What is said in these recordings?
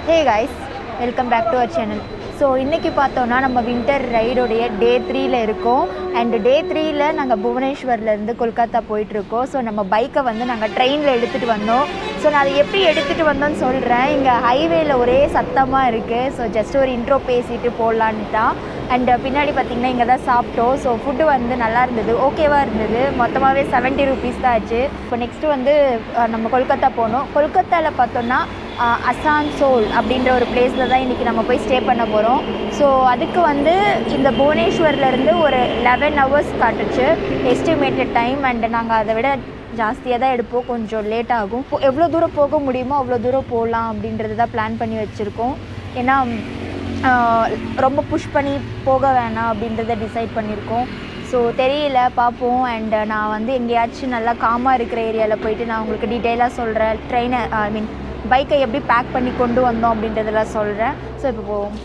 Hey guys welcome back to our channel so இன்றைக்கி பார்த்தோன்னா நம்ம வின்டர் ரைடோடைய டே த்ரீல இருக்கோம் அண்ட் டே த்ரீல நாங்கள் புவனேஸ்வர்லேருந்து கொல்கத்தா போயிட்டுருக்கோம் ஸோ நம்ம பைக்கை வந்து நாங்கள் ட்ரெயினில் எடுத்துகிட்டு வந்தோம் ஸோ நான் அதை எப்படி எடுத்துகிட்டு வந்தோன்னு சொல்கிறேன் இங்கே ஹைவேல ஒரே சத்தமாக இருக்குது ஸோ ஜஸ்ட் ஒரு இன்ட்ரோ பேசிட்டு போடலான்னு தான் அண்ட் பின்னாடி பார்த்தீங்கன்னா இங்கே தான் சாப்பிட்டோம் ஸோ ஃபுட்டு வந்து நல்லா இருந்தது ஓகேவாக இருந்தது மொத்தமாகவே செவன்ட்டி ருபீஸ் தான் ஆச்சு இப்போ நெக்ஸ்ட்டு வந்து அஹ், நம்ம கொல்கத்தா போனோம் கொல்கத்தாவில் பார்த்தோன்னா அஹ், அசான்சோல் அப்படின்ற ஒரு பிளேஸில் தான் இன்றைக்கி நம்ம போய் ஸ்டே பண்ண போகிறோம் ஸோ அதுக்கு வந்து இந்த புவனேஸ்வர்லேருந்து ஒரு லெவன் ஹவர்ஸ் காட்டுச்சு எஸ்டிமேட்டட் டைம் அண்ட் நாங்கள் அதை விட ஜாஸ்தியாக தான் எடுப்போம் கொஞ்சம் லேட் ஆகும் இப்போ எவ்வளோ தூரம் போக முடியுமோ அவ்வளோ தூரம் போகலாம் அப்படின்றது தான் பிளான் பண்ணி வச்சுருக்கோம் ஏன்னா ஆஹ், ரொம்ப புஷ் பண்ணி போக வேணாம் அப்படின்றத டிசைட் பண்ணியிருக்கோம் ஸோ தெரியல பார்ப்போம் அண்ட் நான் வந்து எங்கேயாச்சும் நல்லா காமாக இருக்கிற ஏரியாவில் போயிட்டு நான் உங்களுக்கு டீட்டெயிலாக சொல்கிறேன் ட்ரெயினை ஐ மீன் பைக்கை எப்படி பேக் பண்ணி கொண்டு வந்தோம் அப்படின்றதெல்லாம் சொல்கிறேன் ஸோ இப்போ போவோம்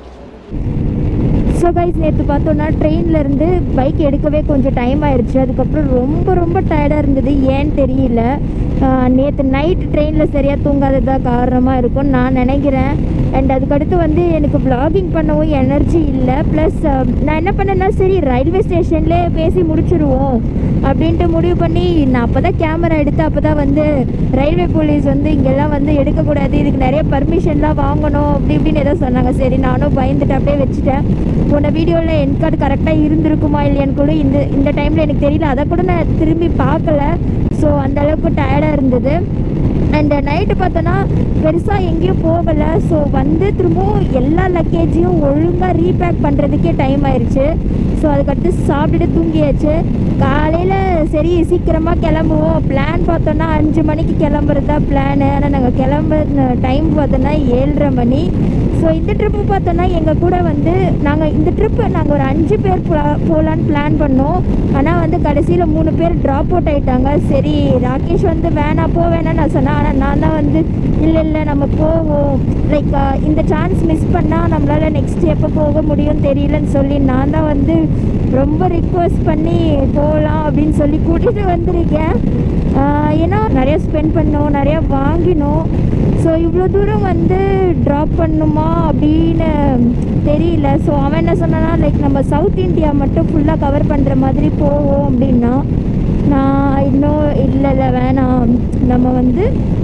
ஸோ கைஸ் நேற்று பார்த்தோன்னா ட்ரெயின்லேருந்து பைக் எடுக்கவே கொஞ்சம் டைம் ஆயிடுச்சு அதுக்கப்புறம் ரொம்ப ரொம்ப டயர்டாக இருந்தது ஏன்னு தெரியல நேற்று நைட் ட்ரெயினில் சரியாக தூங்காததாக காரணமாக இருக்கும்னு நான் நினைக்கிறேன் அண்ட் அதுக்கடுத்து வந்து எனக்கு vlogging பண்ணவும் எனர்ஜி இல்லை ப்ளஸ் நான் என்ன பண்ணேன்னா சரி ரயில்வே ஸ்டேஷன்லேயே பேசி முடிச்சிருவோம் அப்படின்ட்டு முடிவு பண்ணி நான் அப்போ தான் கேமரா எடுத்து அப்போ தான் வந்து ரயில்வே போலீஸ் வந்து இங்கெல்லாம் வந்து எடுக்கக்கூடாது இதுக்கு நிறைய பர்மிஷன்லாம் வாங்கணும் அப்படி இப்படின்னு ஏதோ சொன்னாங்க சரி நானும் பயந்துட்டு அப்படியே வச்சுட்டேன் போன வீடியோவில் என் கார்டு கரெக்டாக இருந்திருக்குமா இல்லையான்னு கூட இந்த இந்த டைமில் எனக்கு தெரியல அதை கூட நான் திரும்பி பார்க்கல ஸோ அந்த அளவுக்கு டயர்டாக இருந்தது அண்ட் நைட்டு பார்த்தோன்னா பெருசாக எங்கேயும் போகலை ஸோ வந்து திரும்பவும் எல்லா லக்கேஜையும் ஒழுங்காக ரீபேக் பண்ணுறதுக்கே டைம் ஆயிடுச்சு ஸோ அதுக்கடுத்து சாப்பிட்டுட்டு தூங்கியாச்சு காலையில் சரி சீக்கிரமாக கிளம்புவோம் பிளான் பார்த்தோன்னா அஞ்சு மணிக்கு கிளம்புறது தான் பிளானு ஆனால் நாங்கள் கிளம்புற டைம் பார்த்தோன்னா ஏழரை மணி ஸோ இந்த ட்ரிப்பு பார்த்தோன்னா எங்கள் கூட வந்து நாங்கள் இந்த ட்ரிப்பு நாங்கள் ஒரு அஞ்சு பேர் போகலான்னு பிளான் பண்ணோம் ஆனால் வந்து கடைசியில் மூணு பேர் ட்ராப் அவுட் ஆயிட்டாங்க சரி ராகேஷ் வந்து வேணாம் போ வேணாம்னு நான் சொன்னேன் ஆனால் நான் தான் வந்து இல்லை இல்லை நம்ம போவோம் லைக் இந்த சான்ஸ் மிஸ் பண்ணால் நம்மளால் நெக்ஸ்ட் எப்போ போக முடியும்னு தெரியலன்னு சொல்லி நான் தான் வந்து ரொம்ப ரிக்வஸ்ட் பண்ணி போகலாம் அப்படின்னு சொல்லி கூட்டிகிட்டு வந்திருக்கேன் ஆஹ் ஏன்னா நிறைய ஸ்பெண்ட் பண்ணோம் நிறையா வாங்கினோம் ஸோ இவ்வளோ தூரம் வந்து ட்ராப் பண்ணுமா அப்படின்னு தெரியல ஸோ அவன் என்ன சொன்னான்னா லைக் நம்ம சவுத் இந்தியா மட்டும் ஃபுல்லாக கவர் பண்ணுற மாதிரி போவோம் அப்படின்னா நான் இன்னும் இல்லை இல்லை வேணாம் நம்ம வந்து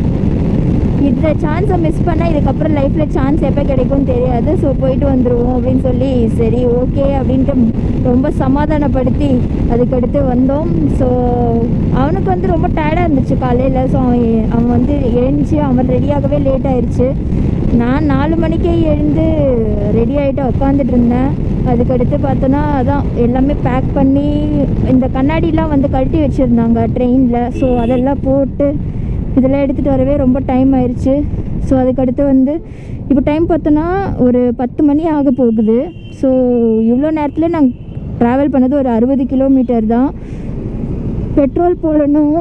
இந்த சான்ஸை மிஸ் பண்ணால் இதுக்கப்புறம் லைஃப்பில் சான்ஸ் எப்போ கிடைக்கும்னு தெரியாது ஸோ போயிட்டு வந்துடுவோம் அப்படின்னு சொல்லி சரி ஓகே அப்படின்ட்டு ரொம்ப சமாதானப்படுத்தி அதுக்கடுத்து வந்தோம் ஸோ அவனுக்கு வந்து ரொம்ப டயர்டாக இருந்துச்சு காலையில் ஸோ அவன் அவன் வந்து எழுந்துச்சு அவன் ரெடியாகவே லேட் ஆயிடுச்சு நான் நாலு மணிக்கே எழுந்து ரெடி ஆகிட்டு உட்காந்துட்டு இருந்தேன் அதுக்கடுத்து பார்த்தோன்னா அதான் எல்லாமே பேக் பண்ணி இந்த கண்ணாடிலாம் வந்து கழட்டி வச்சுருந்தாங்க ட்ரெயினில் ஸோ அதெல்லாம் போட்டு இதெல்லாம் எடுத்துகிட்டு வரவே ரொம்ப டைம் ஆயிடுச்சு ஸோ அதுக்கடுத்து வந்து இப்போ டைம் பார்த்தோன்னா ஒரு பத்து மணி ஆக போகுது ஸோ இவ்வளோ நேரத்தில் நாங்கள் ட்ராவல் பண்ணது ஒரு அறுபது கிலோமீட்டர் தான் பெட்ரோல் போடணும்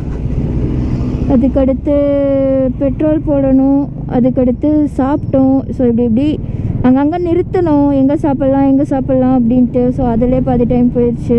அதுக்கடுத்து பெட்ரோல் போடணும் அதுக்கடுத்து சாப்பிட்டோம் ஸோ இப்படி இப்படி அங்கங்கே நிறுத்தணும் எங்கே சாப்பிட்லாம் எங்கே சாப்பிட்லாம் அப்படின்ட்டு ஸோ அதிலே பாதி டைம் போயிடுச்சு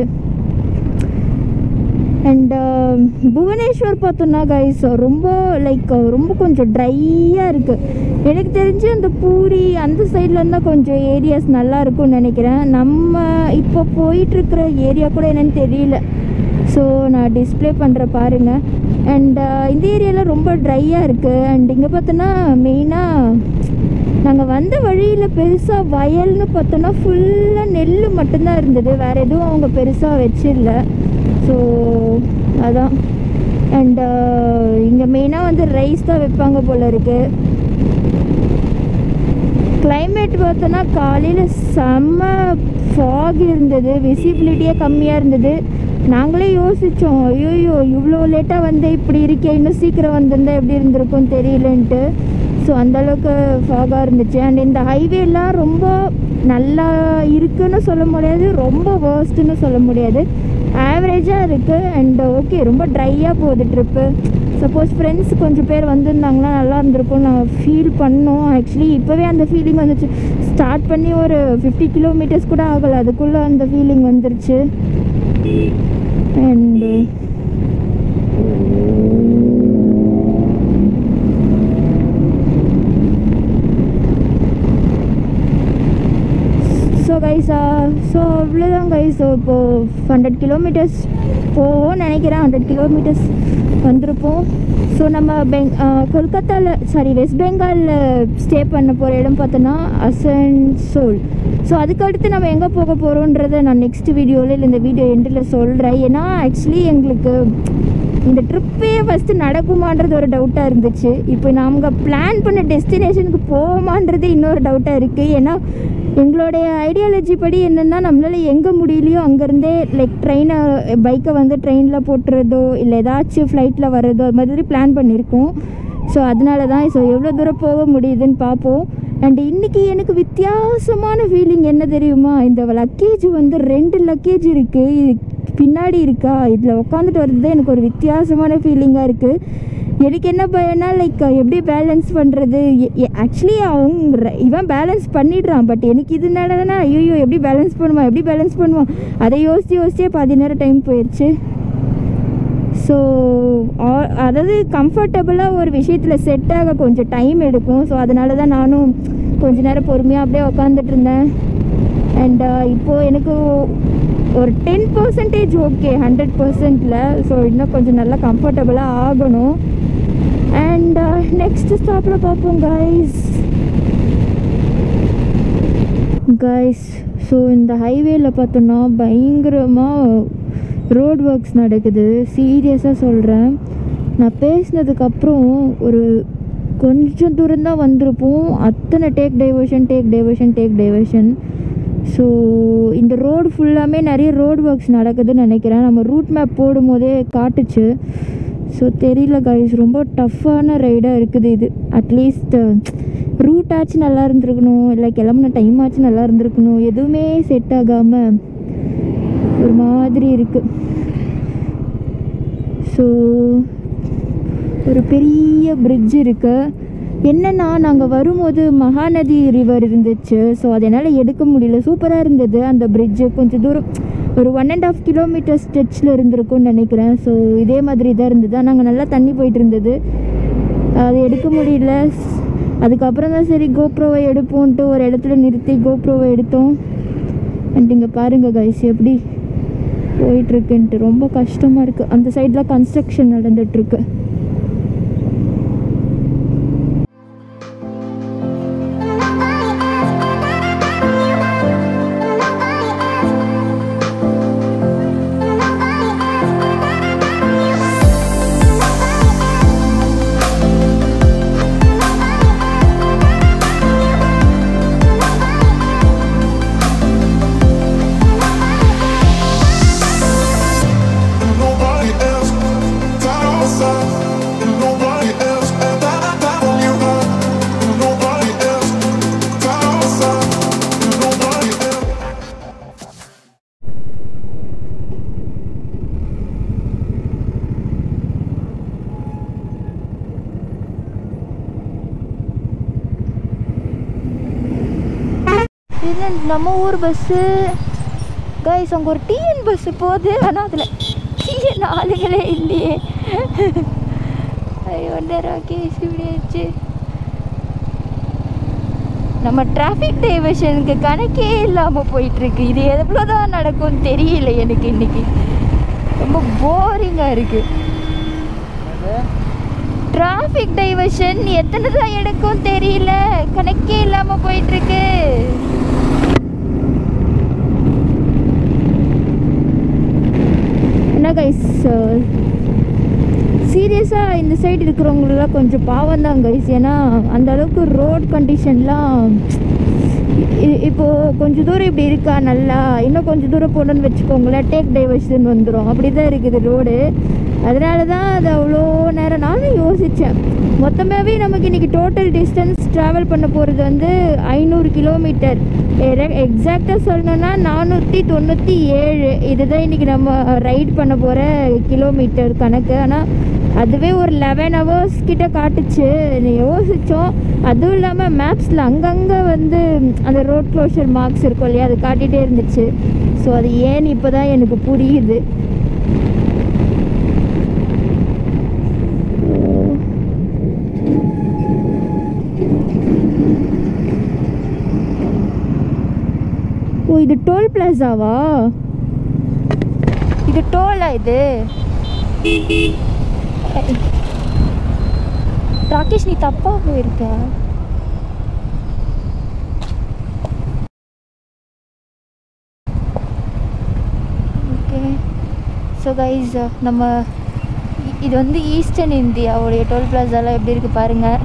அண்ட் புவனேஸ்வர் பார்த்தோன்னா கைஸ் ரொம்ப லைக் ரொம்ப கொஞ்சம் ட்ரையாக இருக்குது எனக்கு தெரிஞ்சு அந்த பூரி அந்த சைடில் இருந்தால் கொஞ்சம் ஏரியாஸ் நல்லா இருக்கும்னு நினைக்கிறேன் நம்ம இப்போ போயிட்டுருக்கிற ஏரியா கூட என்னன்னு தெரியல ஸோ நான் டிஸ்ப்ளே பண்ணுற பாருங்கள் அண்ட் இந்த ஏரியாவில் ரொம்ப ட்ரையாக இருக்குது அண்ட் இங்கே பார்த்தோன்னா மெயினாக நாங்கள் வந்த வழியில் பெருசாக வயல்னு பார்த்தோன்னா ஃபுல்லாக நெல் மட்டும்தான் இருந்தது வேறு எதுவும் அவங்க பெருசாக வச்சிடல ஸோ அதான் அண்ட் இங்கே மெயினாக வந்து ரைஸ் தான் வைப்பாங்க போல இருக்குது climate பார்த்தோன்னா காலையில் செம்ம ஃபாக் இருந்தது விசிபிலிட்டியே கம்மியாக இருந்தது நாங்களே யோசித்தோம் ஐயோயோ இவ்வளோ லேட்டாக வந்து இப்படி இருக்கே இன்னும் சீக்கிரம் வந்திருந்தா எப்படி இருந்திருக்கும் தெரியலன்ட்டு ஸோ அந்தளவுக்கு ஃபாகாக இருந்துச்சு அண்ட் இந்த ஹைவேலாம் ரொம்ப நல்லா இருக்குன்னு சொல்ல முடியாது ரொம்ப வேர்ஸ்ட்டுன்னு சொல்ல முடியாது ஆவரேஜாக இருக்குது அண்ட் ஓகே ரொம்ப ட்ரையாக போகுது ட்ரிப்பு சப்போஸ் ஃப்ரெண்ட்ஸ் கொஞ்சம் பேர் வந்திருந்தாங்கன்னா நல்லா இருந்திருக்கும் நான் ஃபீல் பண்ணோம் ஆக்சுவலி இப்போவே அந்த ஃபீலிங் வந்துச்சு ஸ்டார்ட் பண்ணி ஒரு ஃபிஃப்டி கிலோமீட்டர்ஸ் கூட ஆகலை அதுக்குள்ளே அந்த ஃபீலிங் வந்துருச்சு அண்டு கைஸா ஸோ அவ்வளோதான் கைஸ் ஸோ இப்போது ஹண்ட்ரட் கிலோமீட்டர்ஸ் போவோம்னு நினைக்கிறேன் ஹண்ட்ரட் கிலோமீட்டர்ஸ் வந்திருப்போம் ஸோ நம்ம பெங் கொல்கத்தாவில் சாரி வெஸ்ட் பெங்காலில் ஸ்டே பண்ண போகிற இடம் பார்த்தோன்னா அசன்சோல் ஸோ அதுக்கடுத்து நம்ம எங்கே போக போகிறோன்றதை நான் நெக்ஸ்ட் வீடியோவில் இல்லை இந்த வீடியோ எண்டில் சொல்கிறேன் ஏன்னா ஆக்சுவலி எங்களுக்கு இந்த ட்ரிப்பே ஃபஸ்ட்டு நடக்குமான்றது ஒரு டவுட்டாக இருந்துச்சு இப்போ நாங்கள் பிளான் பண்ண டெஸ்டினேஷனுக்கு போவோமான்றது இன்னொரு டவுட்டாக இருக்குது ஏன்னா எங்களுடைய ஐடியாலஜி படி என்னென்னா நம்மளால் எங்கே முடியலையோ அங்கேருந்தே லைக் ட்ரெயினை பைக்கை வந்து ட்ரெயினில் போட்டுறதோ இல்லை ஏதாச்சும் ஃப்ளைட்டில் வர்றதோ அது மாதிரி பிளான் பண்ணியிருக்கோம் ஸோ அதனால தான் ஸோ எவ்வளோ தூரம் போக முடியுதுன்னு பார்ப்போம் அண்ட் இன்றைக்கி எனக்கு வித்தியாசமான ஃபீலிங் என்ன தெரியுமா இந்த லக்கேஜ் வந்து ரெண்டு லக்கேஜ் இருக்குது இது பின்னாடி இருக்கா இதில் உட்காந்துட்டு வர்றது எனக்கு ஒரு வித்தியாசமான ஃபீலிங்காக இருக்குது எனக்கு என்ன பயம்னா லைக் எப்படி பேலன்ஸ் பண்ணுறது ஆக்சுவலி அவங்க ர- இவன் பேலன்ஸ் பண்ணிடுறான் பட் எனக்கு இது என்னடனா ஐயோ எப்படி பேலன்ஸ் பண்ணுவான் எப்படி பேலன்ஸ் பண்ணுவான் அதை யோசிச்சு யோசிச்சே பாதி நேரம் டைம் போயிடுச்சு ஸோ அதாவது கம்ஃபர்டபுளாக ஒரு விஷயத்தில் செட் ஆக கொஞ்சம் டைம் எடுக்கும் ஸோ அதனால தான் நானும் கொஞ்ச நேரம் பொறுமையாக அப்படியே உக்காந்துட்டு இருந்தேன் அண்ட் இப்போது எனக்கு ஒரு டென் பர்சன்டேஜ் ஓகே ஹண்ட்ரட் பர்சன்டில் ஸோ இன்னும் கொஞ்சம் நல்லா கம்ஃபர்டபுளாக ஆகணும் அண்ட் நெக்ஸ்ட் ஸ்டாப்பில் பார்ப்போம் கைஸ் கைஸ் ஸோ இந்த ஹைவேல பார்த்தோன்னா பயங்கரமாக ரோட் ஒர்க்ஸ் நடக்குது சீரியஸாக சொல்கிறேன் நான் பேசினதுக்கப்புறம் ஒரு கொஞ்சம் தூரம் தான் வந்திருப்போம் அத்தனை take diversion take diversion take diversion so இந்த ரோடு ஃபுல்லாமே நிறைய ரோட் ஒர்க்ஸ் நடக்குதுன்னு நினைக்கிறேன் நம்ம ரூட் மேப் போடும் போதே காட்டுச்சு ஸோ தெரியல கைஸ் ரொம்ப டஃப்பான ரைடாக இருக்குது இது அட்லீஸ்ட் ரூட் ஆச்சு நல்லா இருந்திருக்கணும் இல்லை கிளம்புன டைம் ஆச்சு நல்லா இருந்திருக்கணும் எதுவுமே செட் ஆகாமல் ஒரு மாதிரி இருக்குது ஸோ ஒரு பெரிய பிரிட்ஜ் இருக்கு என்னன்னா நாங்கள் வரும்போது மகாநதி ரிவர் இருந்துச்சு ஸோ அதை என்னால் எடுக்க முடியல சூப்பராக இருந்தது அந்த பிரிட்ஜு கொஞ்சம் தூரம் ஒரு ஒன் அண்ட் ஆஃப் கிலோமீட்டர் ஸ்ட்ரெச்சில் இருந்திருக்கும்னு நினைக்கிறேன் ஸோ இதே மாதிரி தான் இருந்தது ஆனால் அங்கே நல்லா தண்ணி போயிட்டு இருந்தது அது எடுக்க முடியல அதுக்கப்புறம் தான் சரி கோப்ரோவை எடுப்போன்ட்டு ஒரு இடத்துல நிறுத்தி கோப்ரோவை எடுத்தோம் அண்ட் இங்கே பாருங்கள் கைஸ் எப்படி போயிட்டுருக்குன்ட்டு ரொம்ப கஷ்டமாக இருக்குது அந்த சைடில் கன்ஸ்ட்ரக்ஷன் நடந்துகிட்ருக்கு Nobody else, got outside, and nobody else, and that I that on you got, and nobody else, got outside, and nobody else. இது நம்ம ஊர் பஸ்ஸு கைஸ் அங்கே ஒரு டிஎன் பஸ்ஸு போகுது ஆனால் அதில் டிஎன் ஆளுங்களே இல்லையே ஐயோ நேரம் கேஸ் இப்படி ஆச்சு நம்ம டிராஃபிக் டைவர்ஷனுக்கு கணக்கே இல்லாமல் போயிட்டுருக்கு இது எவ்வளோ தான் நடக்கும்னு தெரியல எனக்கு இன்னைக்கு ரொம்ப போரிங்காக இருக்குது டிராஃபிக் டைவர்ஷன் எத்தனை தான் எடுக்கும் தெரியல கணக்கே இல்லாமல் போயிட்டுருக்கு என்ன கைஸ் சீரியஸாக இந்த சைடு இருக்கிறவங்களெல்லாம் கொஞ்சம் பாவம் தான் கைஸ் ஏன்னா அந்த அளவுக்கு ரோட் கண்டிஷன்லாம் இ- இப்போ கொஞ்சம் தூரம் இப்படி இருக்கா நல்லா இன்னும் கொஞ்சம் தூரம் போகணுன்னு வச்சுக்கோங்களேன் டேக் டைவர்ஷன் வந்துடும் அப்படி தான் இருக்குது ரோடு அதனால தான் அது அவ்வளோ நேரம் நானும் யோசித்தேன் மொத்தமாகவே நமக்கு இன்றைக்கி டோட்டல் டிஸ்டன்ஸ் ட்ராவல் பண்ண போகிறது வந்து ஐநூறு கிலோமீட்டர் எக்ஸாக்டாக சொல்லணும்னா நானூற்றி தொண்ணூற்றி ஏழு இதுதான் இன்றைக்கி நம்ம ரைட் பண்ண போகிற கிலோமீட்டர் கணக்கு ஆனால் அதுவே ஒரு லெவன் ஹவர்ஸ் கிட்ட காட்டுச்சு யோசித்தோம் அதுவும் இல்லாமல் மேப்ஸில் அங்கங்கே வந்து அந்த ரோட் க்ளோஷர் மார்க்ஸ் இருக்கும் இல்லையா அது காட்டிகிட்டே இருந்துச்சு ஸோ அது ஏன்னு இப்போ தான் எனக்கு புரியுது ஓ இது டோல் பிளாசாவா இது டோலா இது ராகேஷ் நீ தப்பா போயிருக்க ஓகே ஸோ கைஸ் நம்ம இ- இது வந்து ஈஸ்டர்ன் இந்தியாவுடைய டோல் பிளாசாலாம் எப்படி இருக்குது பாருங்கள்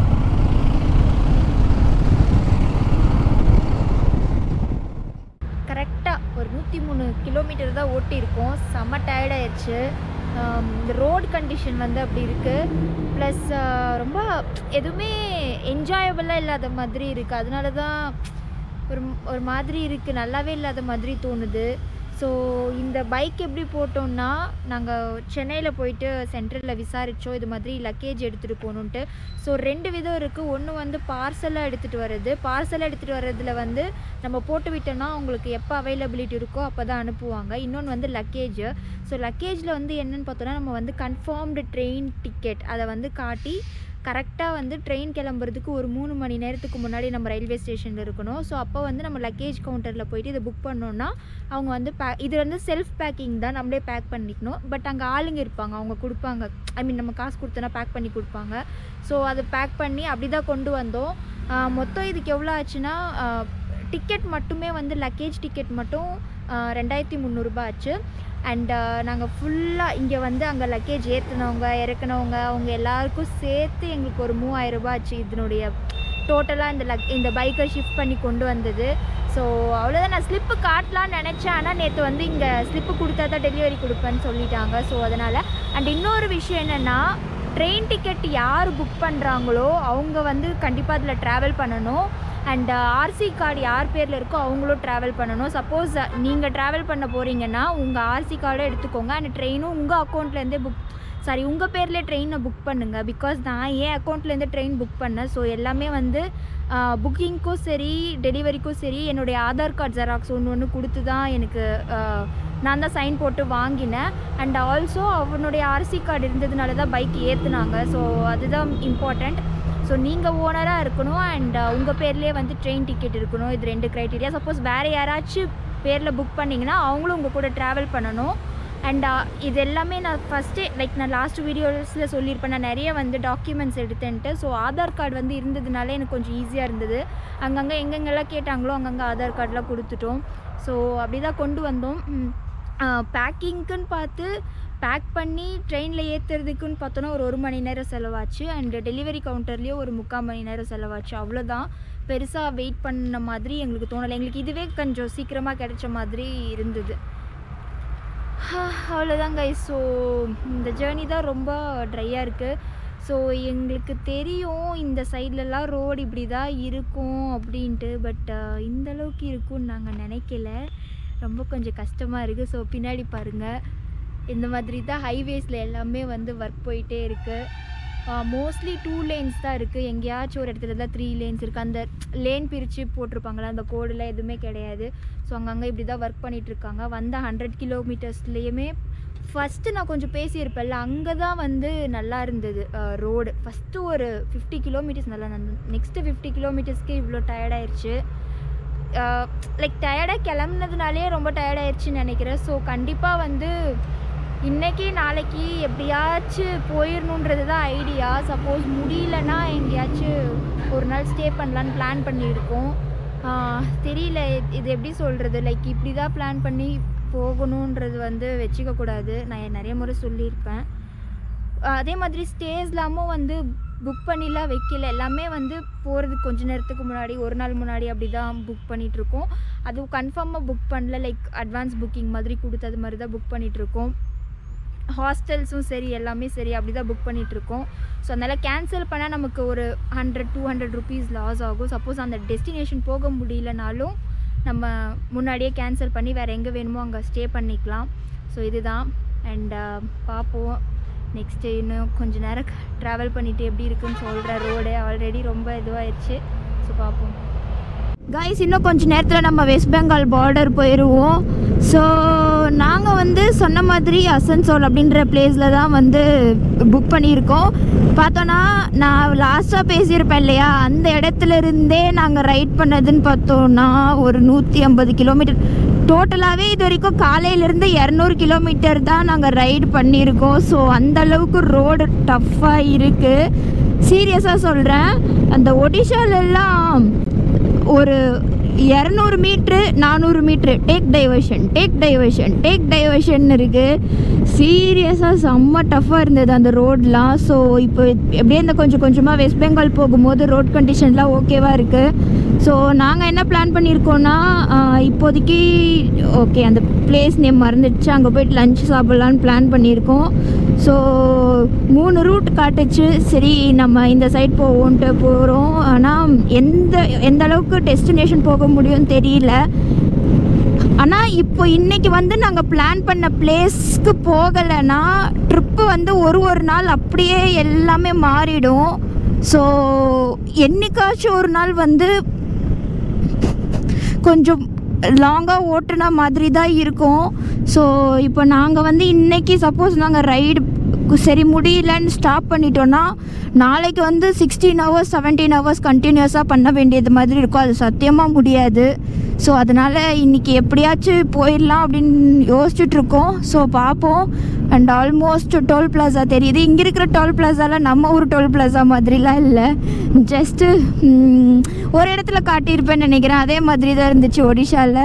கரெக்டாக ஒரு நூற்றி மூணு கிலோமீட்டர் தான் ஓட்டியிருக்கோம் செம்ம டயர்டாயிடுச்சு இந்த ரோட் கண்டிஷன் வந்து அப்படி இருக்குது ப்ளஸ் ரொம்ப எதுவுமே என்ஜாயபிளாக இல்லாத மாதிரி இருக்குது அதனால தான் ஒரு ஒரு மாதிரி இருக்குது நல்லாவே இல்லாத மாதிரி தோணுது ஸோ இந்த பைக் எப்படி போட்டோம்னா நாங்கள் சென்னையில் போயிட்டு சென்ட்ரலில் விசாரித்தோம் இது மாதிரி லக்கேஜ் எடுத்துகிட்டு போகணுன்ட்டு ஸோ ரெண்டு விதம் இருக்குது ஒன்று வந்து பார்சலாக எடுத்துகிட்டு வர்றது பார்சலாக எடுத்துகிட்டு வர்றதுல வந்து நம்ம போட்டு விட்டோம்னா அவங்களுக்கு எப்போ அவைலபிலிட்டி இருக்கோ அப்போ தான் அனுப்புவாங்க இன்னொன்று வந்து லக்கேஜ் ஸோ லக்கேஜில் வந்து என்னென்னு பார்த்தோன்னா நம்ம வந்து கன்ஃபார்ம்டு ட்ரெயின் டிக்கெட் அதை வந்து காட்டி கரெக்டாக வந்து ட்ரெயின் கிளம்புறதுக்கு ஒரு மூணு மணி நேரத்துக்கு முன்னாடி நம்ம ரயில்வே ஸ்டேஷனில் இருக்கணும் ஸோ அப்போ வந்து நம்ம லக்கேஜ் கவுண்டரில் போயிட்டு இதை புக் பண்ணோன்னா அவங்க வந்து பே இது வந்து செல்ஃப் பேக்கிங் தான் நம்மளே பேக் பண்ணிக்கணும் பட் அங்கே ஆளுங்க இருப்பாங்க அவங்க கொடுப்பாங்க ஐ மீன் நம்ம காசு கொடுத்தோன்னா பேக் பண்ணி கொடுப்பாங்க ஸோ அதை பேக் பண்ணி அப்படி தான் கொண்டு வந்தோம் ஆஹ் மொத்தம் இதுக்கு எவ்வளோ ஆச்சுன்னா டிக்கெட் மட்டுமே வந்து லக்கேஜ் டிக்கெட் மட்டும் ஆஹ் ரெண்டாயிரத்தி முந்நூறுரூபா ஆச்சு அண்ட் நாங்கள் ஃபுல்லாக இங்கே வந்து அங்கே லக்கேஜ் ஏற்றுனவங்க இறக்குனவங்க அவங்க எல்லாருக்கும் சேர்த்து எங்களுக்கு ஒரு மூவாயிரம் ரூபாய் ஆச்சு இதனுடைய டோட்டலாக இந்த லக் இந்த பைக்கை ஷிஃப்ட் பண்ணி கொண்டு வந்தது ஸோ அவ்வளோதான் நான் ஸ்லிப்பு காட்டலான்னு நினச்சேன் ஆனால் நேற்று வந்து இங்கே ஸ்லிப்பு கொடுத்தா தான் டெலிவரி கொடுப்பேன்னு சொல்லிட்டாங்க ஸோ அதனால் அண்ட் இன்னொரு விஷயம் என்னென்னா ட்ரெயின் டிக்கெட் யார் புக் பண்ணுறாங்களோ அவங்க வந்து கண்டிப்பாக அதில் ட்ராவல் பண்ணணும் அண்ட் ஆர்சி கார்டு யார் பேரில் இருக்கோ அவங்களும் ட்ராவல் பண்ணணும் சப்போஸ் நீங்கள் ட்ராவல் பண்ண போகிறீங்கன்னா உங்கள் ஆர்சி கார்டை எடுத்துக்கோங்க அண்ட் ட்ரெயினும் உங்கள் அக்கௌண்ட்லேருந்தே புக் சாரி உங்கள் பேர்லேயே ட்ரெயினை புக் பண்ணுங்கள் பிகாஸ் நான் என் அக்கௌண்ட்லேருந்து ட்ரெயின் புக் பண்ணேன் ஸோ எல்லாமே வந்து புக்கிங்க்கும் சரி டெலிவரிக்கும் சரி என்னுடைய ஆதார் கார்டு ஜெராக்ஸ் ஒன்று ஒன்று கொடுத்து தான் எனக்கு ஆஹ், நான் தான் சைன் போட்டு வாங்கினேன் அண்ட் ஆல்சோ அவனுடைய ஆர்சி கார்டு இருந்ததுனால தான் பைக் ஏற்றுனாங்க ஸோ அதுதான் இம்பார்ட்டண்ட் ஸோ நீங்கள் ஓனராக இருக்கணும் அண்ட் உங்கள் பேர்லேயே வந்து ட்ரெயின் டிக்கெட் இருக்கணும் இது ரெண்டு க்ரைட்டீரியா சப்போஸ் வேறு யாராச்சும் பேரில் புக் பண்ணிங்கன்னா அவங்களும் உங்கள் கூட ட்ராவல் பண்ணணும் அண்ட் இது எல்லாமே நான் ஃபஸ்ட்டே லைக் நான் லாஸ்ட் வீடியோஸில் சொல்லியிருப்பேன் நான் நிறைய வந்து டாக்குமெண்ட்ஸ் எடுத்தேன்ட்டு ஸோ ஆதார் கார்டு வந்து இருந்ததுனால எனக்கு கொஞ்சம் ஈஸியாக இருந்தது அங்கங்கே எங்கெங்கெல்லாம் கேட்டாங்களோ அங்கங்கே ஆதார் கார்டெலாம் கொடுத்துட்டோம் ஸோ அப்படி தான் கொண்டு வந்தோம் பேக்கிங்க்குன்னு பார்த்து பேக் பண்ணி ட்ரெயினில் ஏற்றுறதுக்குன்னு பார்த்தோன்னா ஒரு ஒரு மணி நேரம் செலவாச்சு அண்ட் டெலிவரி கவுண்டர்லேயும் ஒரு முக்கால் மணி நேரம் செலவாச்சு அவ்வளோதான் பெருசாக வெயிட் பண்ண மாதிரி எங்களுக்கு தோணலை எங்களுக்கு இதுவே கொஞ்சம் சீக்கிரமாக கிடைச்ச மாதிரி இருந்தது அவ்வளோதான் கைஸ் ஸோ இந்த ஜேர்னி தான் ரொம்ப ட்ரையாக இருக்குது ஸோ எங்களுக்கு தெரியும் இந்த சைட்லலாம் ரோடு இப்படி தான் இருக்கும் அப்படின்ட்டு பட் இந்த அளவுக்கு இருக்கும்னு நாங்கள் நினைக்கல ரொம்ப கொஞ்சம் கஷ்டமாக இருக்குது ஸோ பின்னாடி பாருங்கள் இந்த மாதிரி தான் ஹைவேஸில் எல்லாமே வந்து ஒர்க் போயிட்டே இருக்குது மோஸ்ட்லி டூ லேன்ஸ் தான் இருக்குது எங்கேயாச்சும் ஒரு இடத்துல தான் த்ரீ லேன்ஸ் இருக்குது அந்த லேன் பிரித்து போட்டிருப்பாங்களா அந்த கோடில் எதுவுமே கிடையாது ஸோ அங்கங்கே இப்படி தான் ஒர்க் பண்ணிகிட்ருக்காங்க வந்த ஹண்ட்ரட் கிலோமீட்டர்ஸ்லேயுமே ஃபஸ்ட்டு நான் கொஞ்சம் பேசியிருப்பேன்ல அங்கே தான் வந்து நல்லா இருந்தது ரோடு ஃபஸ்ட்டு ஒரு ஃபிஃப்டி கிலோமீட்டர்ஸ் நல்லா இருந்தது நெக்ஸ்ட்டு ஃபிஃப்டி கிலோமீட்டர்ஸ்க்கு இவ்வளோ டயர்டாயிருச்சு லைக் டயர்டாக கிளம்புனதுனாலே ரொம்ப டயர்டாயிருச்சுன்னு நினைக்கிறேன் ஸோ கண்டிப்பாக வந்து இன்னைக்கு நாளைக்கு எப்படியாச்சும் போயிடணுன்றது தான் ஐடியா சப்போஸ் முடியலன்னா எங்கேயாச்சும் ஒரு நாள் ஸ்டே பண்ணலான்னு பிளான் பண்ணியிருக்கோம் ஆஹ் தெரியல இது- இது எப்படி சொல்கிறது லைக் இப்படி தான் பிளான் பண்ணி போகணுன்றது வந்து வச்சுக்க கூடாது நான் நிறைய முறை சொல்லியிருப்பேன் ஆஹ் அதே மாதிரி ஸ்டேஸ்லாமும் வந்து புக் பண்ணிலாம் வைக்கல எல்லாமே வந்து போகிறதுக்கு கொஞ்ச நேரத்துக்கு முன்னாடி ஒரு நாள் முன்னாடி அப்படி தான் புக் பண்ணிகிட்ருக்கோம் அதுவும் கன்ஃபார்மாக புக் பண்ணல லைக் அட்வான்ஸ் புக்கிங் மாதிரி கொடுத்தது மாதிரி தான் புக் பண்ணிகிட்ருக்கோம் ஹாஸ்டல்ஸும் சரி எல்லாமே சரி அப்படி தான் புக் பண்ணிகிட்ருக்கோம் ஸோ அதனால் கேன்சல் பண்ணால் நமக்கு ஒரு hundred two hundred rupees loss ஆகும் சப்போஸ் அந்த டெஸ்டினேஷன் போக முடியலனாலும் நம்ம முன்னாடியே கேன்சல் பண்ணி வேறு எங்கே வேணுமோ அங்கே ஸ்டே பண்ணிக்கலாம் ஸோ இதுதான் அண்ட் பார்ப்போம் நெக்ஸ்ட்டு இன்னும் கொஞ்ச நேரம் ட்ராவல் பண்ணிவிட்டு எப்படி இருக்குன்னு சொல்கிற ரோடு ஆல்ரெடி ரொம்ப இதுவாகிடுச்சு ஸோ பார்ப்போம் கைஸ் இன்னும் கொஞ்ச நேரத்தில் நம்ம வெஸ்ட் பெங்கால் பார்டர் போயிடுவோம் ஸோ நாங்கள் வந்து சொன்ன மாதிரி அசன்சோல் அப்படின்ற பிளேஸில் தான் வந்து புக் பண்ணியிருக்கோம் பார்த்தோன்னா நான் லாஸ்ட்டாக பேசியிருப்பேன் இல்லையா அந்த இடத்துல இருந்தே நாங்கள் ரைட் பண்ணதுன்னு பார்த்தோன்னா ஒரு நூற்றி ஐம்பது கிலோமீட்டர் டோட்டலாகவே இது வரைக்கும் காலையிலேருந்து இரநூறு கிலோமீட்டர் தான் நாங்கள் ரைடு பண்ணியிருக்கோம் ஸோ அந்த அளவுக்கு ரோடு டஃப்பாக இருக்குது சீரியஸாக சொல்கிறேன் அந்த ஒடிஷாலெல்லாம் ஒரு இரநூறு மீட்ரு நானூறு metre take diversion take diversion take diversion இருக்குது சீரியஸாக செம்ம டஃப்பாக இருந்தது அந்த ரோட்லாம் ஸோ இப்போ எப்படியே இந்த கொஞ்சம் கொஞ்சமாக வெஸ்ட் பெங்கால் போகும்போது ரோட் கண்டிஷன்லாம் ஓகேவாக இருக்குது ஸோ நாங்கள் என்ன பிளான் பண்ணியிருக்கோன்னா ஆஹ், இப்போதைக்கு ஓகே அந்த பிளேஸ் நேம் மறந்துடுச்சு அங்கே போயிட்டு லஞ்ச் சாப்பிட்லான்னு பிளான் பண்ணியிருக்கோம் ஸோ மூணு ரூட் காட்டுச்சு சரி நம்ம இந்த சைட் போவோன்ட்டு போகிறோம் ஆனால் எந்த எந்த அளவுக்கு டெஸ்டினேஷன் போக முடியும்னு தெரியல ஆனால் இப்போ இன்னைக்கு வந்து நாங்கள் பிளான் பண்ண பிளேஸ்க்கு போகலைன்னா ட்ரிப்பு வந்து ஒரு ஒரு நாள் அப்படியே எல்லாமே மாறிடும் ஸோ என்னைக்காச்சும் ஒரு நாள் வந்து கொஞ்சம் லாங்காக ஓட்டுன மாதிரி தான் இருக்கும் ஸோ இப்போ நாங்கள் வந்து இன்னைக்கு சப்போஸ் நாங்கள் ரைடு சரி முடியலன்னு ஸ்டாப் பண்ணிட்டோன்னா நாளைக்கு வந்து சிக்ஸ்டீன் ஹவர்ஸ் செவன்டீன் ஹவர்ஸ் கண்டினியூஸாக பண்ண வேண்டியது மாதிரி இருக்கும் அது சத்தியமாக முடியாது ஸோ அதனால் இன்றைக்கி எப்படியாச்சும் போயிடலாம் அப்படின்னு யோசிச்சுட்டு இருக்கோம் ஸோ பார்ப்போம் அண்ட் ஆல்மோஸ்ட் டோல் பிளாசா தெரியுது இங்கே இருக்கிற டோல் பிளாசாலாம் நம்ம ஊர் டோல் பிளாசா மாதிரிலாம் இல்லை ஜஸ்ட்டு ஒரு இடத்துல காட்டியிருப்பேன்னு நினைக்கிறேன் அதே மாதிரி தான் இருந்துச்சு ஒடிஷாவில்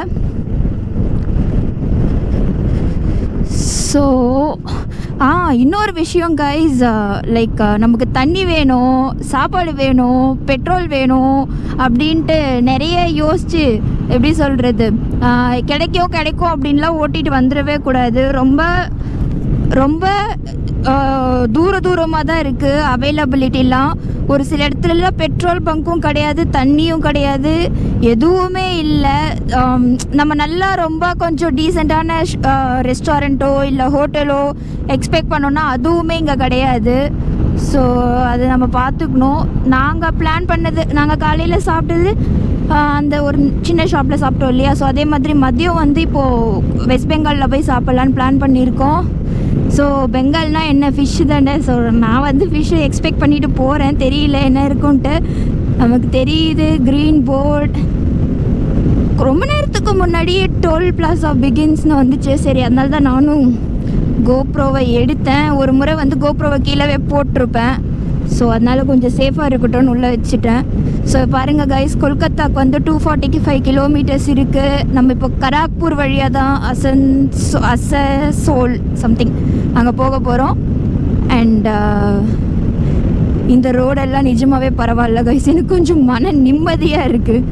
ஸோ ஆ இன்னொரு விஷயம் கைஸ் லைக் நமக்கு தண்ணி வேணும் சாப்பாடு வேணும் பெட்ரோல் வேணும் அப்படின்ட்டு நிறைய யோசிச்சு எப்படி சொல்கிறது கிடைக்கும் கிடைக்கும் அப்படின்லாம் ஓட்டிட்டு வந்துடவே கூடாது ரொம்ப ரொம்ப ஆஹ், தூர தூரமாக தான் இருக்குது அவைலபிலிட்டிலாம் ஒரு சில இடத்துலலாம் பெட்ரோல் பங்க்கும் கிடையாது தண்ணியும் கிடையாது எதுவுமே இல்லை ஆம், நம்ம நல்லா ரொம்ப கொஞ்சம் டீசெண்டான ரெஸ்டாரண்ட்டோ இல்லை ஹோட்டலோ எக்ஸ்பெக்ட் பண்ணோன்னா அதுவுமே இங்கே கிடையாது ஸோ அது நம்ம பார்த்துக்கணும் நாங்கள் பிளான் பண்ணது நாங்கள் காலையில் சாப்பிட்டது ஆஹ், அந்த ஒரு சின்ன ஷாப்பில் சாப்பிட்டோம் இல்லையா ஸோ அதே மாதிரி மதியம் வந்து இப்போது வெஸ்ட் பெங்காலில் போய் சாப்பிட்லான்னு பிளான் பண்ணியிருக்கோம் ஸோ பெங்கால்னால் என்ன ஃபிஷ்ஷு தானே ஸோ நான் வந்து ஃபிஷ்ஷு எக்ஸ்பெக்ட் பண்ணிட்டு போகிறேன் தெரியல என்ன இருக்குன்ட்டு நமக்கு தெரியுது க்ரீன் போர்ட் ரொம்ப நேரத்துக்கு முன்னாடியே டோல் பிளாசா பிகின்ஸ்னு வந்துச்சு சரி அதனால தான் நானும் கோப்ரோவை எடுத்தேன் ஒரு முறை வந்து கோப்ரோவை கீழே போட்டிருப்பேன் ஸோ அதனால் கொஞ்சம் சேஃபாக இருக்கட்டும்னு உள்ளே வச்சுட்டேன் ஸோ பாருங்கள் கைஸ் கொல்கத்தாக்கு வந்து டூ ஃபார்ட்டிக்கு ஃபைவ் கிலோமீட்டர்ஸ் இருக்குது நம்ம இப்போ கராக்பூர் வழியாக தான் அசன் அசசோல் சம்திங் அங்கே போக போகிறோம் அண்ட் இந்த ரோடெல்லாம் நிஜமாவே பரவாயில்ல கைஸ் எனக்கு கொஞ்சம் மன நிம்மதியாக இருக்குது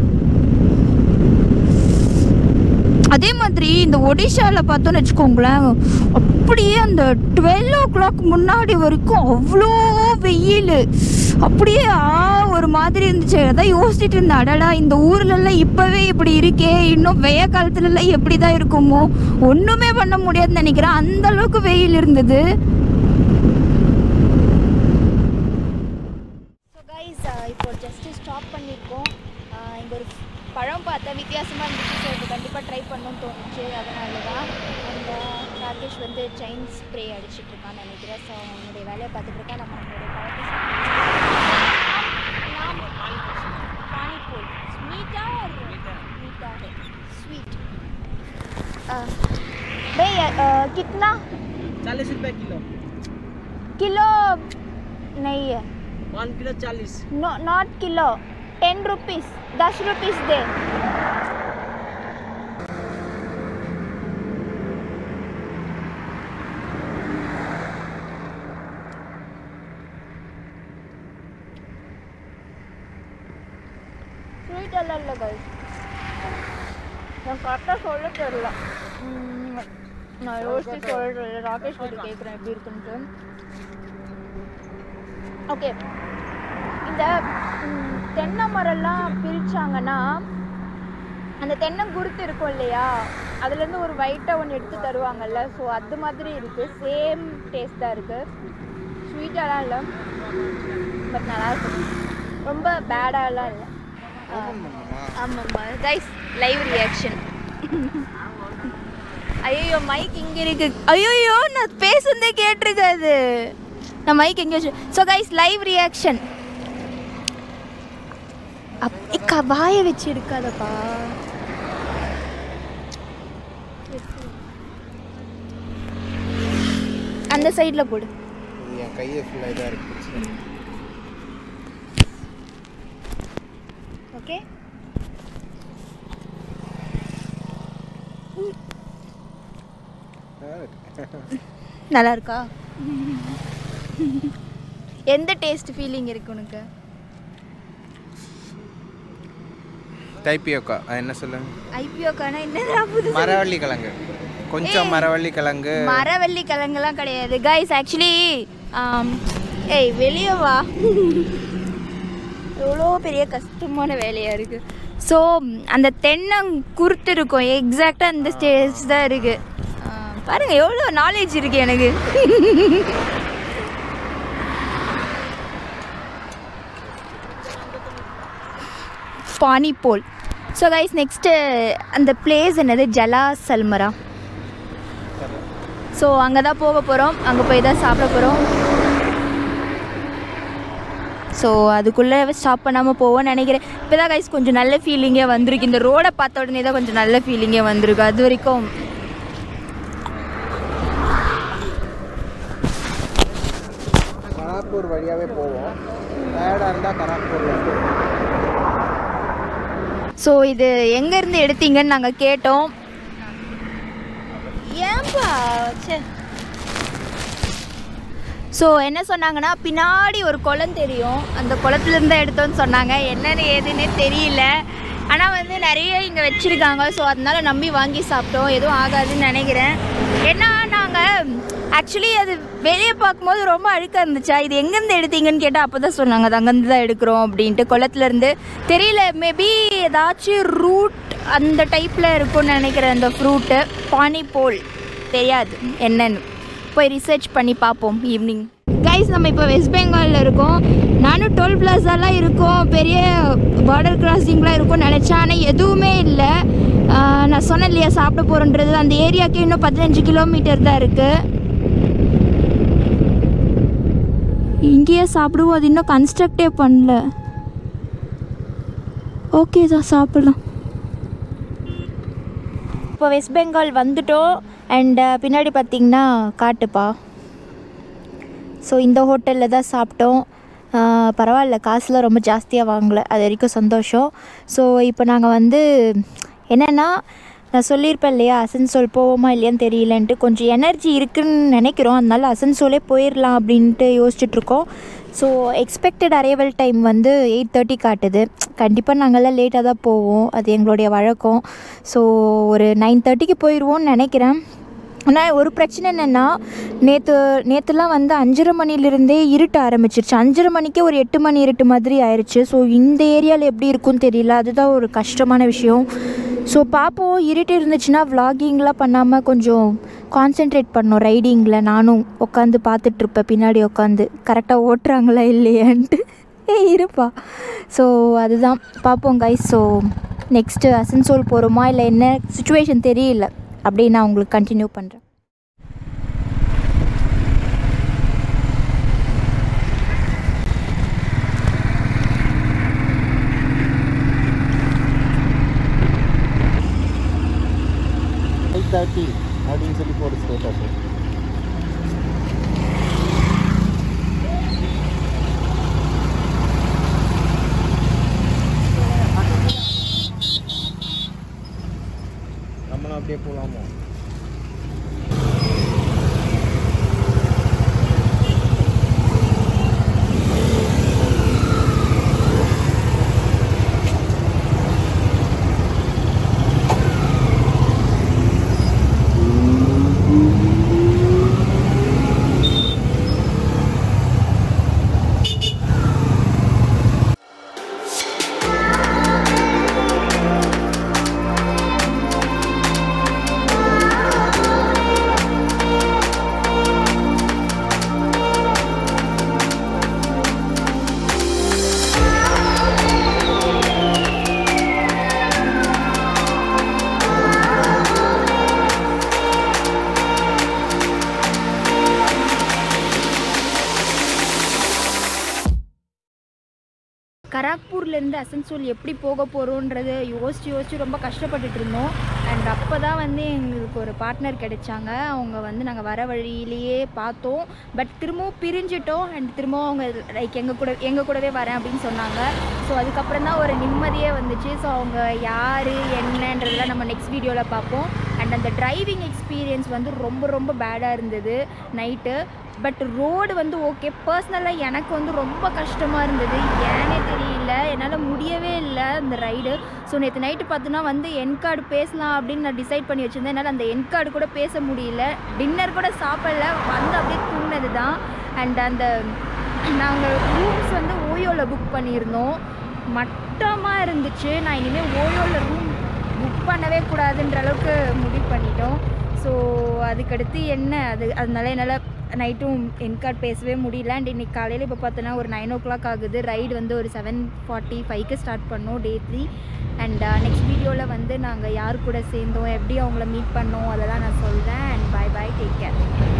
அதே மாதிரி இந்த ஒடிஷாவில் பார்த்தோன்னு வச்சுக்கோங்களேன் அப்படியே அந்த டுவெல் ஓ கிளாக் முன்னாடி வரைக்கும் அவ்வளோ வெயில் அப்படியே ஆ ஒரு மாதிரி இருந்துச்சு அதான் யோசிச்சுட்டு இருந்தேன் அடடா இந்த ஊர்லெல்லாம் இப்போவே இப்படி இருக்கே இன்னும் வெய்ய காலத்துலலாம் எப்படி தான் இருக்குமோ ஒன்றுமே பண்ண முடியாதுன்னு நினைக்கிறேன் அந்த அளவுக்கு வெயில் இருந்தது ஸோ கைஸ் இப்போ ஜஸ்ட்டு ஸ்டாப் பண்ணியிருக்கோம் இங்கே ஒரு பழம் பார்த்தா வித்தியாசமாக இருந்துச்சு ஸோ இது கண்டிப்பாக ட்ரை பண்ணணும்னு தோணுச்சு அதனால தான் அந்த ராகேஷ் வந்து செயின் ஸ்ப்ரே அடிச்சிட்டு இருக்கான்னு நினைக்கிறேன் ஸோ அவனுடைய வேலையை பார்த்துட்டு இருக்கா நம்ம நம்மளுடைய பழத்தை பானிபூரி ஸ்வீட்டா मीठा है स्वीट भैया अ, कितना चालीस रुपए किलो किलो नहीं है वन किलो चालीस no not kilo ten rupees दस रुपीस दे ஸ்வீட் எல்லாம் இல்லை guys நான் கரெக்டாக சொல்ல தெரியல ம், நான் யோசிச்சு சொல்கிறேன் ராகேஷ் கிட்ட கேட்குறேன் எப்படி இருக்குன்ட்டு ஓகே இந்த ம், தென்னை மரம்லாம் பிரிச்சாங்கன்னா அந்த தென்னை குருத்து இருக்கும் இல்லையா அதுலேருந்து ஒரு ஒயிட்டாக ஒன்று எடுத்து தருவாங்கல்ல ஸோ அது மாதிரி இருக்குது சேம் டேஸ்ட் தான் இருக்குது ஸ்வீட்டாலாம் இல்லை பட் நல்லா இருக்கு ரொம்ப பேடாலாம் இல்லை ஆமாம்மா கைஸ் லைவ் ரியாக்ஷன் ஐயோ மைக் இங்கே இருக்கு ஐயோ நான் பேசுனதே கேட்டிருக்காது நான் மைக் எங்கே வச்சு ஸோ கைஸ் லைவ் ரியாக்ஷன் அப் இக்கா வாயை வச்சு எடுக்காதப்பா அந்த சைடில் போடு இது என் கையை ஃபுல்லாக இதாக இருக்கு ஓகே நல்லா இருக்கா எந்த டேஸ்ட் ஃபீலிங் இருக்கு உனக்கு டைப்பியோக்கா அது என்ன சொல்லுங்க ஐபிஓக்கான என்னடா புது மரவள்ளி கிழங்கு கொஞ்சம் மரவள்ளி கிழங்கு மரவள்ளி கிழங்குலாம் கிடையாது கைஸ் ஆக்சுவலி ஏய் வெளியே வா எவ்வளோ பெரிய கஷ்டமான வேலையாக இருக்குது ஸோ அந்த தென்னம் குருத்து இருக்கும் எக்ஸாக்டாக அந்த ஸ்டேஜ் தான் இருக்குது பாருங்கள் எவ்வளோ நாலேஜ் இருக்குது எனக்கு பானிபோல் ஸோ கைஸ் நெக்ஸ்ட்டு அந்த பிளேஸ் என்னது ஜலா சல்மரா ஸோ அங்கே தான் போக போகிறோம் அங்கே போய் தான் சாப்பிட போகிறோம் ஸோ அதுக்குள்ளே ஸ்டாப் பண்ணாமல் போவோம்னு நினைக்கிறேன் இப்போ தான் கைஸ் கொஞ்சம் நல்ல ஃபீலிங்கே வந்திருக்கு இந்த ரோடை பார்த்த உடனே தான் கொஞ்சம் நல்ல ஃபீலிங்கே வந்திருக்கு அது வரைக்கும் கராப்பூர் வழியாகவே போவோம் டயர்டாக இருந்தால் கராப்பூரில் ஸோ இது எங்கேருந்து எடுத்தீங்கன்னு நாங்கள் கேட்டோம் ஏன்பா சே ஸோ என்ன சொன்னாங்கன்னா பின்னாடி ஒரு குளம் தெரியும் அந்த குளத்துலேருந்து தான் எடுத்தோன்னு சொன்னாங்க என்னன்னு ஏதுன்னே தெரியல ஆனால் வந்து நிறைய இங்கே வச்சுருக்காங்க ஸோ அதனால நம்பி வாங்கி சாப்பிட்டோம் எதுவும் ஆகாதுன்னு நினைக்கிறேன் ஏன்னா நாங்கள் ஆக்சுவலி அது வெளியே பார்க்கும்போது ரொம்ப அழுக்காக இருந்துச்சா இது எங்கேருந்து எடுத்தீங்கன்னு கேட்டால் அப்போ தான் சொன்னாங்க அது அங்கேருந்து தான் எடுக்கிறோம் அப்படின்ட்டு குளத்துலேருந்து தெரியல மேபி ஏதாச்சும் ரூட் அந்த டைப்பில் இருக்கும்னு நினைக்கிறேன் அந்த ஃப்ரூட்டு பானிபோல் தெரியாது என்னன்னு போய் ரிசர்ச் பண்ணி பார்ப்போம் ஈவினிங் கைஸ் நம்ம இப்போ வெஸ்ட் பெங்காலில் இருக்கோம் நானும் டோல் பிளாஸாலாம் இருக்கும் பெரிய பார்டர் கிராசிங்லாம் இருக்கும்னு நினச்சேன் ஆனால் எதுவுமே இல்லை ஆஹ் நான் சொன்னேன் இல்லையா சாப்பிட போகிறோன்றது அந்த ஏரியாவுக்கு இன்னும் பதினஞ்சு கிலோமீட்டர் தான் இருக்குது இங்கேயே சாப்பிடுவோம் அது இன்னும் கன்ஸ்ட்ரக்டே பண்ணல ஓகே தான் சாப்பிடலாம் இப்போ வெஸ்ட் பெங்கால் வந்துட்டோம் அண்ட் பின்னாடி பார்த்தீங்கன்னா காட்டுப்பா ஸோ இந்த ஹோட்டலில் தான் சாப்பிட்டோம் ஆஹ் பரவாயில்ல காசுலாம் ரொம்ப ஜாஸ்தியாக வாங்கலை அது வரைக்கும் சந்தோஷம் ஸோ இப்போ நாங்கள் வந்து என்னென்னா நான் சொல்லியிருப்பேன் இல்லையா அசன்சோல் போவோமா இல்லையான்னு தெரியலன்ட்டு கொஞ்சம் எனர்ஜி இருக்குன்னு நினைக்கிறோம் அதனால அசன்சோலே போயிடலாம் அப்படின்ட்டு யோசிச்சுட்ருக்கோம் ஸோ எக்ஸ்பெக்டட் அரைவல் டைம் வந்து எயிட் தேர்ட்டி காட்டுது கண்டிப்பாக நாங்கள்லாம் லேட்டாக தான் போவோம் அது எங்களுடைய வழக்கம் ஸோ ஒரு நைன் தேர்ட்டிக்கு போயிடுவோம்னு நினைக்கிறேன் ஆனால் ஒரு பிரச்சனை என்னென்னா நேற்று நேற்றுலாம் வந்து அஞ்சரை மணிலேருந்தே இருட்ட ஆரம்பிச்சிருச்சு அஞ்சரை மணிக்கே ஒரு எட்டு மணி இருட்டு மாதிரி ஆயிடுச்சு ஸோ இந்த ஏரியாவில் எப்படி இருக்கும்னு தெரியல அதுதான் ஒரு கஷ்டமான விஷயம் ஸோ பார்ப்போம் இருட்டு இருந்துச்சுன்னா vloggingலாம் பண்ணாமல் கொஞ்சம் கான்சென்ட்ரேட் பண்ணோம் ரைடிங்கில் நானும் உட்காந்து பார்த்துட்ருப்பேன் பின்னாடி உட்காந்து கரெக்டாக ஓட்டுறாங்களா இல்லையான்ட்டு ஏய் இருப்பா ஸோ அதுதான் பார்ப்போம் கைஸ் ஸோ நெக்ஸ்ட்டு அசன்சோல் போகிறோமா இல்லை என்ன சுச்சுவேஷன் தெரியல அப்படியே நான் உங்களுக்கு கண்டினியூ பண்ணுறேன் எயிட் தேர்ட்டி அப்படின்னு சொல்லி போடு ஸ்டேட்டஸ் நம்மளும் அப்படியே போகலாமோ Thank திருப்பூர்லேருந்து அசன்சோல் எப்படி போக போகிறோன்றது யோசிச்சு யோசிச்சு ரொம்ப கஷ்டப்பட்டுட்டு இருந்தோம் அண்ட் அப்போ தான் வந்து எங்களுக்கு ஒரு பார்ட்னர் கிடைச்சாங்க அவங்க வந்து நாங்கள் வர வழியிலேயே பார்த்தோம் பட் திரும்பவும் பிரிஞ்சிட்டோம் அண்ட் திரும்பவும் அவங்க லைக் எங்கள் கூட எங்கள் கூடவே வரேன் அப்படின்னு சொன்னாங்க ஸோ அதுக்கப்புறம் தான் ஒரு நிம்மதியே வந்துச்சு ஸோ அவங்க யார் என்னன்றதெல்லாம் நம்ம நெக்ஸ்ட் வீடியோவில் பார்ப்போம் அண்ட் அந்த டிரைவிங் எக்ஸ்பீரியன்ஸ் வந்து ரொம்ப ரொம்ப பேடாக இருந்தது நைட்டு பட் ரோடு வந்து ஓகே பர்சனலாக எனக்கு வந்து ரொம்ப கஷ்டமாக இருந்தது ஏனே தெரியல என்னால் முடியவே இல்லை அந்த ரைடு ஸோ நேற்று நைட்டு பார்த்தோன்னா வந்து என் கார்டு பேசலாம் அப்படின்னு நான் டிசைட் பண்ணி வச்சுருந்தேன் என்னால் அந்த என் கார்டு கூட பேச முடியல டின்னர் கூட சாப்பிடல வந்து அப்படியே தூங்கினது தான் அண்ட் அந்த நாங்கள் ரூம்ஸ் வந்து ஓயோவில் புக் பண்ணியிருந்தோம் மட்டமாக இருந்துச்சு நான் இனிமேல் ஓயோவில் ரூம் புக் பண்ணவே கூடாதுன்ற அளவுக்கு முடிவு பண்ணிட்டோம் ஸோ அதுக்கடுத்து என்ன அது அதனால என்னால் நைட்டும் என்கார்ட் பேசவே முடியல அண்ட் இன்னைக்கு காலையில் இப்போ பார்த்தோன்னா ஒரு நைன் ஓ கிளாக் ஆகுது ரைடு வந்து ஒரு செவன் ஃபார்ட்டி ஃபைவ்க்கு ஸ்டார்ட் பண்ணோம் டே த்ரீ அண்ட் நெக்ஸ்ட் வீடியோவில் வந்து நாங்கள் யார் கூட சேர்ந்தோம் எப்படி அவங்கள மீட் பண்ணோம் அதெல்லாம் நான் சொல்கிறேன் and bye bye take care